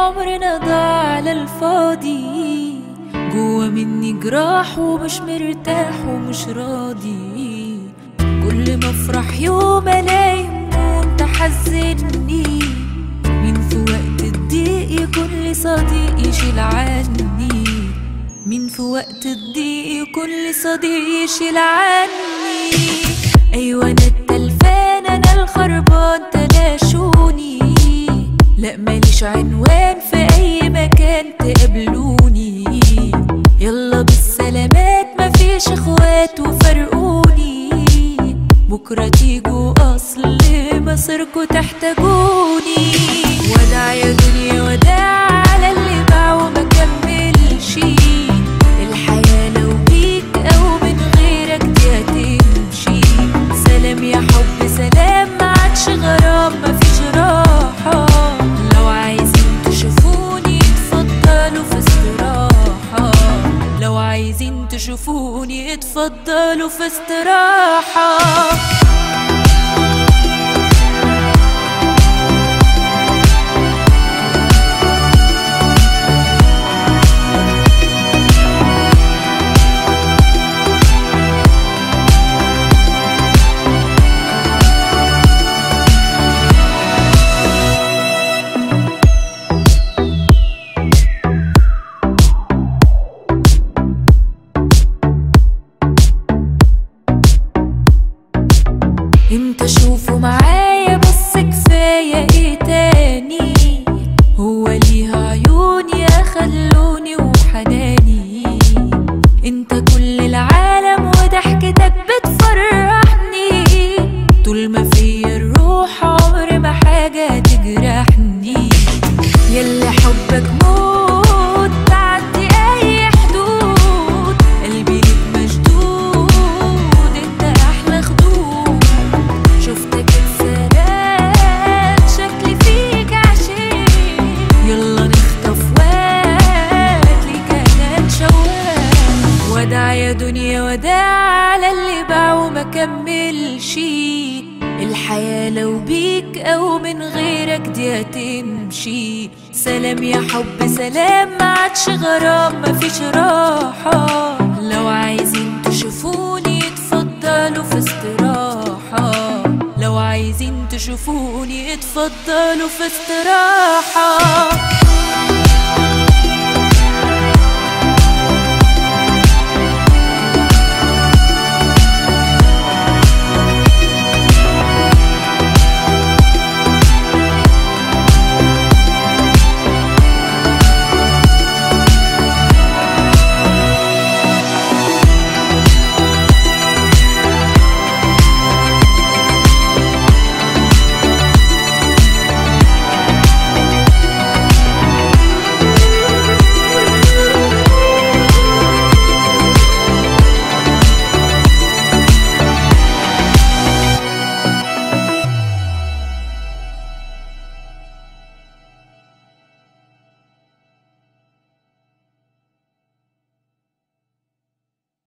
عمرنا ضاع على الفاضي جوا مني جراح ومش مرتاح ومش راضي كل ما افرح يوم الاقي هموم تحزني مين في وقت الضيق يكون لي صديق يشيل عني مين في وقت الضيق يكون لي صديق يشيل عني ايوه انا التلفان انا الخربان تلاشوني لا ماليش عنوان في اي مكان تقابلوني يلا بالسلامات مفيش اخوات وفرقوني بكرة تيجوا اصل مصيركوا تحتاجوني وداع يا دنيا وداع على اللي باع وما كملش الحياة لو بيك او من غيرك دي هتمشي سلام يا حب سلام ما عادش غرام مفيش راحة لو عايزين تشوفوني اتفضلوا في استراحة لو عايزين تشوفوني اتفضلوا في استراحة امتى اشوفه معايا بس كفايه ايه تاني هو ليها عيون يا خلوني وحناني انت كل العالم وضحكتك بتفرحني طول ما فيا الروح عمر ما حاجه تجرحني يلا حبك موت تعدي اي حدود قلبي ليك مشدود انت احلى خدود شفتك اتسرقت شكلي فيك عشيق يلا نخطف وقت ليك انا نشوق وداع يا دنيا وداع على اللي باع وما كملش الحياة لو بيك أو من غيرك دي هتمشي سلام يا حب سلام ما عادش غرام مفيش راحة لو عايزين تشوفوني اتفضلوا في استراحة لو عايزين تشوفوني اتفضلوا في استراحة